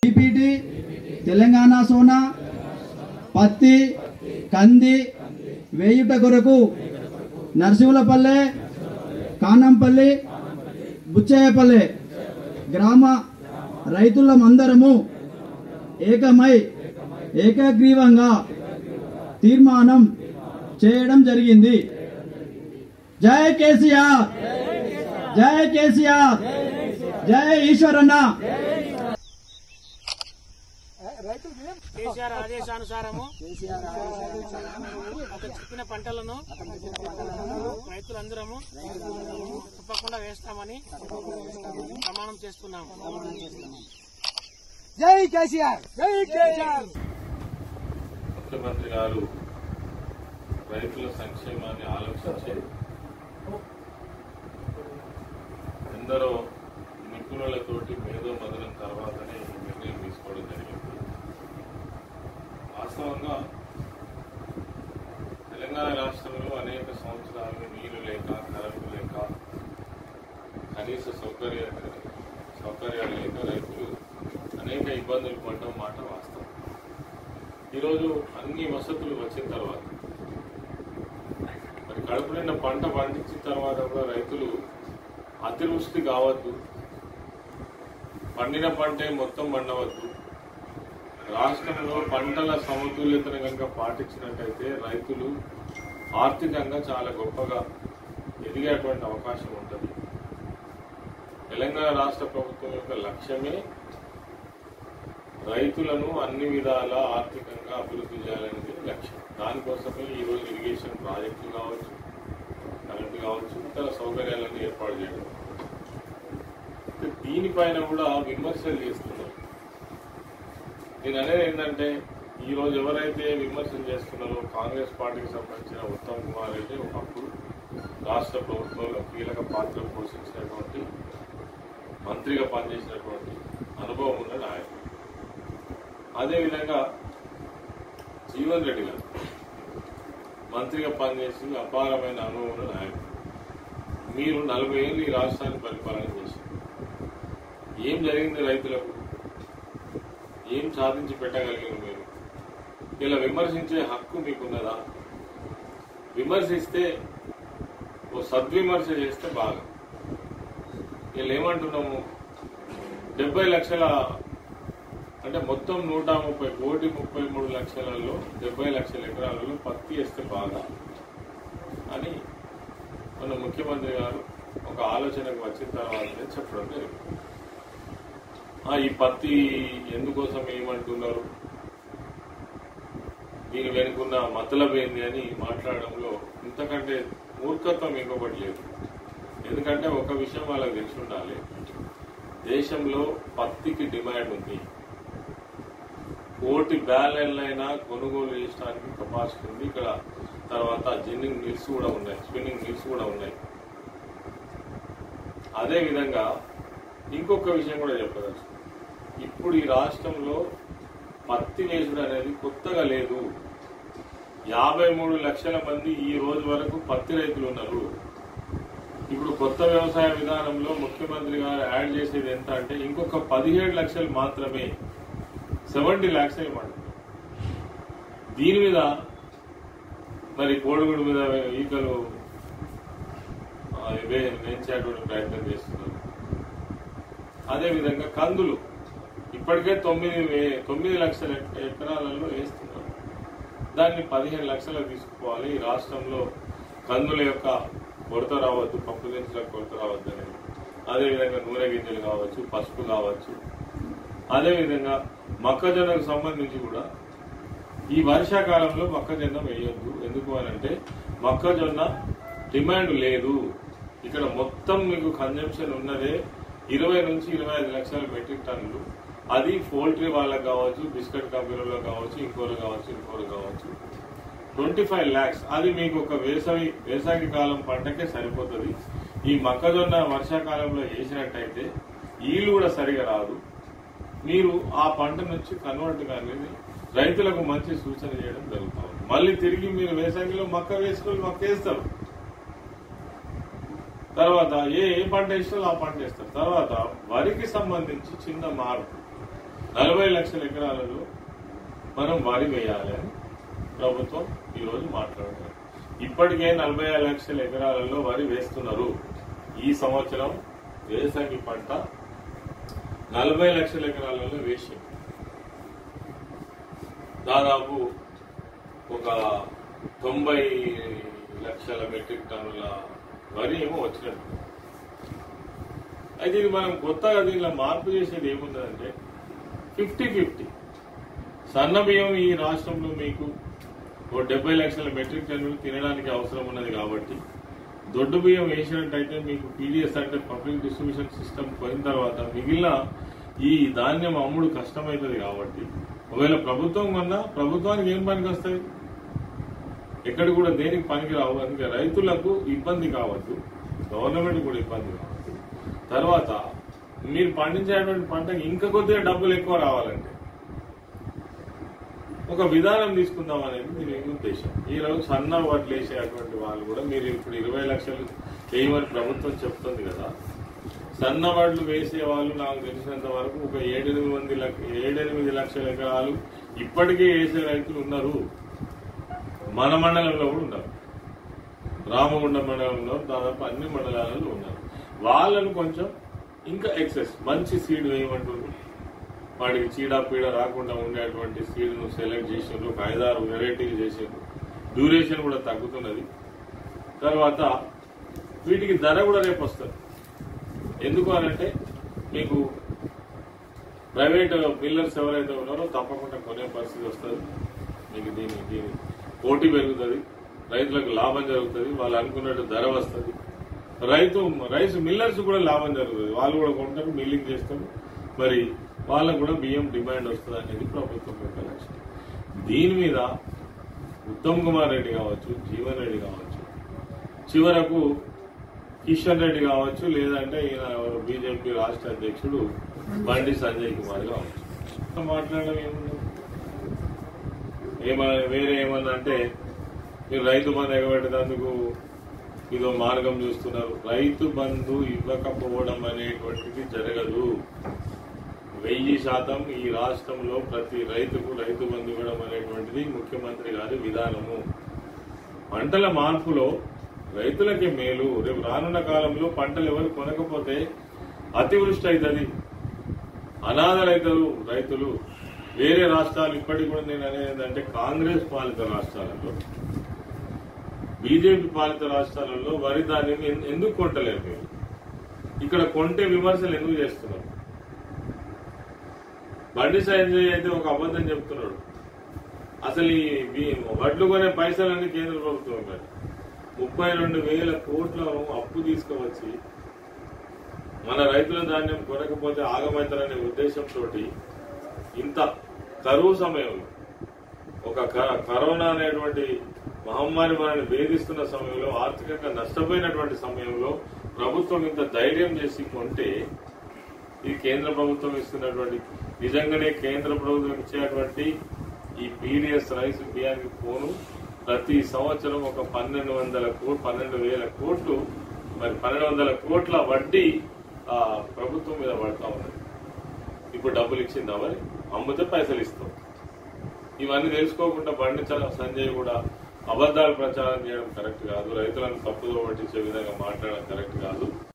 BPT Telangana Sona పత్తి కంది వేయుట కొరకు నరసింహులపల్లె కానంపల్లి బుచ్చయ్యపల్లె గ్రామ రైతులమందరము ఏకమై ఏకగ్రీవంగా తీర్మానం చేయడం జరిగింది జై కేసీఆర్ జై కేసీఆర్ జై ఈశ్వరన్న కేసీఆర్ ఆదేశానుసారము ఒక చెప్పిన పంటలను రైతులందరము తప్పకుండా వేస్తామని ప్రమాణం చేస్తున్నాము జై కేసీఆర్ జై కేసీఆర్ ముఖ్యమంత్రి గారు రైతుల సంక్షేమాన్ని ఆలోచించి ఎందరో నిపుణులతోటి మేధో మదనం తర్వాతనే ఈ నిర్ణయం తీసుకోవడం జరిగింది వాస్తవంగా తెలంగాణ రాష్ట్రంలో అనేక సంవత్సరాలు నీళ్లు లేక కరెంటు లేక కనీస సౌకర్య సౌకర్యాలు లేక రైతులు అనేక ఇబ్బందులు పడడం మాట వాస్తవం ఈరోజు అన్ని వసతులు వచ్చిన తర్వాత మరి కడుపు నిండా పంట పండించిన తర్వాత కూడా రైతులు అతివృష్టి కావద్దు పండిన పంటే మొత్తం పండవద్దు రాష్ట్రంలో పంటల సమతుల్యతను కనుక పాటించినట్టయితే రైతులు ఆర్థికంగా చాలా గొప్పగా ఎదిగేటువంటి అవకాశం ఉంటుంది తెలంగాణ రాష్ట్ర ప్రభుత్వం యొక్క లక్ష్యమే రైతులను అన్ని విధాల ఆర్థికంగా అభివృద్ధి చేయాలనేది లక్ష్యం దానికోసమే ఈ రోజు ఇరిగేషన్ ప్రాజెక్టులు కావచ్చు కరెంటు కావచ్చు ఇతర సౌకర్యాలను ఏర్పాటు చేయడం అయితే దీనిపైన కూడా విమర్శలు చేస్తున్నారు నేను అనేది ఏంటంటే ఈ రోజు ఎవరైతే విమర్శలు చేస్తున్నారో కాంగ్రెస్ పార్టీకి సంబంధించిన ఉత్తమ్ కుమార్ రెడ్డి ఒకప్పుడు రాష్ట్ర ప్రభుత్వంలో కీలక పాత్ర పోషించినటువంటి మంత్రిగా పనిచేసినటువంటి అనుభవం ఉన్న నాయకుడు అదేవిధంగా జీవన్ రెడ్డి గారు మంత్రిగా పనిచేసి అపారమైన అనుభవం ఉన్న నాయకుడు మీరు నలభై ఏళ్ళు ఈ రాష్ట్రాన్ని పరిపాలన చేశారు ఏం జరిగింది రైతులకు ఏం సాధించి పెట్టగలిగారు మీరు ఇలా విమర్శించే హక్కు మీకున్నదా విమర్శిస్తే ఓ సద్విమర్శ చేస్తే బాగా వీళ్ళు ఏమంటున్నాము డెబ్బై లక్షల అంటే మొత్తం నూట ముప్పై కోటి ముప్పై మూడు లక్షలలో డెబ్బై లక్షల ఎకరాలలో పత్తి వేస్తే బాగా అని మన ముఖ్యమంత్రి గారు ఒక ఆలోచనకు వచ్చిన తర్వాతనే చెప్పడం జరిగింది ఆ, ఈ పత్తి ఎందుకోసం ఏమంటున్నారు దీని వెనుకున్న మతలబ్ ఏంది అని మాట్లాడడంలో ఇంతకంటే మూర్ఖత్వం ఇంకొకటి లేదు ఎందుకంటే ఒక విషయం వాళ్ళకి తెలిసి ఉండాలి దేశంలో పత్తికి డిమాండ్ ఉంది కోటి బ్యాలెన్లైనా కొనుగోలు చేయడానికి కెపాసిటీ ఉంది ఇక్కడ తర్వాత జిన్నింగ్ మిల్స్ కూడా ఉన్నాయి స్పిన్నింగ్ మిల్స్ కూడా ఉన్నాయి అదే విధంగా ఇంకొక విషయం కూడా చెప్పదలుచు ఇప్పుడు ఈ రాష్ట్రంలో పత్తి వేసుడు అనేది కొత్తగా లేదు యాభై మూడు లక్షల మంది ఈ రోజు వరకు పత్తి రైతులు ఉన్నారు ఇప్పుడు కొత్త వ్యవసాయ విధానంలో ముఖ్యమంత్రి గారు యాడ్ చేసేది ఎంత అంటే ఇంకొక పదిహేడు లక్షలు మాత్రమే సెవెంటీ ల్యాక్స్ ఇవ్వండి దీని మీద మరి కోడిగుడు మీద ఈకలు ఆ, వే- వేయించేటువంటి ప్రయత్నం చేస్తున్నారు అదేవిధంగా కందులు ఇప్పటికే తొమ్మిది వే- తొమ్మిది లక్షల ఎక- ఎకరాలలో వేస్తున్నారు దాన్ని పదిహేను లక్షలకు తీసుకుపోవాలి ఈ రాష్ట్రంలో కందుల యొక్క కొరత రావద్దు పప్పు దినుసులకు కొరత రావద్దు అనేది అదేవిధంగా నూనె గింజలు కావచ్చు పసుపు కావచ్చు అదేవిధంగా మొక్కజొన్నకు సంబంధించి కూడా ఈ వర్షాకాలంలో మొక్కజొన్న వేయొద్దు ఎందుకు అని అంటే మొక్కజొన్న డిమాండ్ లేదు ఇక్కడ మొత్తం మీకు కన్జంప్షన్ ఉన్నదే ఇరవై నుంచి ఇరవై ఐదు లక్షల మెట్రిక్ టన్నులు అది పోల్ట్రీ వాళ్ళకి కావచ్చు బిస్కెట్ కంపెనీలో కావచ్చు ఇంకోరు కావచ్చు ఇంకోరు కావచ్చు ట్వంటీ ఫైవ్ ల్యాక్స్ అది మీకు ఒక వేసవి వేసవి కాలం పంటకే సరిపోతుంది ఈ మొక్కజొన్న వర్షాకాలంలో వేసినట్టయితే ఈళ్ళు కూడా సరిగా రాదు మీరు ఆ పంట నుంచి కన్వర్ట్ కానీ రైతులకు మంచి సూచన చేయడం జరుగుతుంది మళ్ళీ తిరిగి మీరు వేసవిలో మొక్క వేసుకొని మొక్క వేస్తారు తర్వాత ఏ ఏ పంట వేస్తారో ఆ పంట వేస్తారు తర్వాత వరికి సంబంధించి చిన్న మార్పు నలభై లక్షల ఎకరాలలో మనం వరి వేయాలి అని ప్రభుత్వం ఈరోజు మాట్లాడుతున్నారు ఇప్పటికే నలభై ఆరు లక్షల ఎకరాలలో వరి వేస్తున్నారు ఈ సంవత్సరం వేసవి పంట నలభై లక్షల ఎకరాలలో వేసి దాదాపు ఒక తొంభై లక్షల మెట్రిక్ టన్నుల వరి ఏమో వచ్చినట్టు అయితే ఇది మనం కొత్తగా దీనిలో మార్పు చేసేది ఏముందంటే ఫిఫ్టీ ఫిఫ్టీ సన్న బియ్యం ఈ రాష్ట్రంలో మీకు ఓ డెబ్బై లక్షల మెట్రిక్ టన్నులు తినడానికి అవసరం ఉన్నది కాబట్టి దొడ్డు బియ్యం వేసినట్టయితే మీకు పీడిఎస్ అంటే పబ్లిక్ డిస్ట్రిబ్యూషన్ సిస్టమ్ పోయిన తర్వాత మిగిలిన ఈ ధాన్యం అమ్ముడు కష్టమవుతుంది కాబట్టి ఒకవేళ ప్రభుత్వం కన్నా ప్రభుత్వానికి ఏం పనికి వస్తాయి ఎక్కడ కూడా దేనికి పనికి రావు అందుకే రైతులకు ఇబ్బంది కావద్దు గవర్నమెంట్ కూడా ఇబ్బంది కావద్దు తర్వాత మీరు పండించేటువంటి పంటకి ఇంకా కొద్దిగా డబ్బులు ఎక్కువ రావాలంటే ఒక విధానం తీసుకుందాం అనేది దీని ఉద్దేశం ఈ రోజు సన్న వడ్లు వేసేటువంటి వాళ్ళు కూడా మీరు ఇప్పుడు ఇరవై లక్షలు వేయమని ప్రభుత్వం చెప్తుంది కదా సన్న వడ్లు వేసే వాళ్ళు నాకు తెలిసినంత వరకు ఒక ఏడెనిమిది మంది లక్ష- ఏడెనిమిది లక్షల ఎకరాలు ఇప్పటికే వేసే రైతులు ఉన్నారు మన మండలంలో కూడా ఉన్నారు రామగుండం మండలంలో దాదాపు అన్ని మండలాలలో ఉన్నారు వాళ్ళను కొంచెం ఇంకా ఎక్సెస్ మంచి సీడ్ వేయమంటున్నారు వాటికి చీడ పీడ రాకుండా ఉండేటువంటి సీడ్ను సెలెక్ట్ చేసిండ్రు ఒక ఐదారు వెరైటీలు చేసిండ్రు డ్యూరేషన్ కూడా తగ్గుతున్నది తర్వాత వీటికి ధర కూడా రేపు వస్తుంది ఎందుకు అనంటే మీకు ప్రైవేట్ మిల్లర్స్ ఎవరైతే ఉన్నారో తప్పకుండా కొనే పరిస్థితి వస్తుంది మీకు దీని దీని పోటీ పెరుగుతుంది రైతులకు లాభం జరుగుతుంది వాళ్ళు అనుకున్నట్టు ధర వస్తుంది రైతు రైస్ మిల్లర్స్ కూడా లాభం జరుగుతుంది వాళ్ళు కూడా కొంటారు మిల్లింగ్ చేస్తారు మరి వాళ్ళకు కూడా బియ్యం డిమాండ్ వస్తుంది అనేది ప్రభుత్వం యొక్క లక్ష్యం దీని మీద ఉత్తమ్ కుమార్ రెడ్డి కావచ్చు జీవన్ రెడ్డి కావచ్చు చివరకు కిషన్ రెడ్డి కావచ్చు లేదంటే ఈయన బీజేపీ రాష్ట్ర అధ్యక్షుడు బండి సంజయ్ కుమార్ కావచ్చు మాట్లాడడం ఏముంది ఏమన్నా వేరే ఏమన్నా అంటే మీరు రైతు బంధు ఎగబెట్టేందుకు ఇదో మార్గం చూస్తున్నారు రైతు బంధు ఇవ్వకపోవడం అనేటువంటిది జరగదు వెయ్యి శాతం ఈ రాష్ట్రంలో ప్రతి రైతుకు రైతు బంధు ఇవ్వడం అనేటువంటిది ముఖ్యమంత్రి గారి విధానము పంటల మార్పులో రైతులకి మేలు రేపు రానున్న కాలంలో పంటలు ఎవరు కొనకపోతే అతివృష్టి అవుతుంది అనాథ రైతులు రైతులు వేరే రాష్ట్రాలు ఇప్పటికి కూడా నేను అనేది ఏంటంటే కాంగ్రెస్ పాలిత రాష్ట్రాలలో బీజేపీ పాలిత రాష్ట్రాలలో వరి ధాన్యం ఎన్- ఎందుకు కొంటలేరు మీరు ఇక్కడ కొంటే విమర్శలు ఎందుకు చేస్తున్నారు బండి సంజయ్ అయితే ఒక అబద్ధం చెప్తున్నాడు అసలు ఈ వీ- వడ్లు కొనే పైసలన్నీ కేంద్ర ప్రభుత్వం ఇవ్వాలి ముప్పై రెండు వేల కోట్లను అప్పు తీసుకువచ్చి మన రైతుల ధాన్యం కొనకపోతే ఆగమవుతారనే ఉద్దేశంతో ఇంత కరువు సమయంలో ఒక క- కరోనా అనేటువంటి మహమ్మారి మనల్ని వేధిస్తున్న సమయంలో ఆర్థికంగా నష్టపోయినటువంటి సమయంలో ప్రభుత్వం ఇంత ధైర్యం చేసి కొంటే ఇది కేంద్ర ప్రభుత్వం ఇస్తున్నటువంటి నిజంగానే కేంద్ర ప్రభుత్వం ఇచ్చేటువంటి ఈ పీడిఎస్ రైస్ బియ్యానికి పోను ప్రతి సంవత్సరం ఒక పన్నెండు వందల కోట్లు పన్నెండు వేల కోట్లు మరి పన్నెండు వందల కోట్ల వడ్డీ ఆ ప్రభుత్వం మీద పడతా ఉన్నది ఇప్పుడు డబ్బులు ఇచ్చిందా మరి అమ్మితే పైసలు ఇస్తాం ఇవన్నీ తెలుసుకోకుండా బండి చల- సంజయ్ కూడా అబద్దాలు ప్రచారం చేయడం కరెక్ట్ కాదు రైతులను తప్పుదో పట్టించే విధంగా మాట్లాడడం కరెక్ట్ కాదు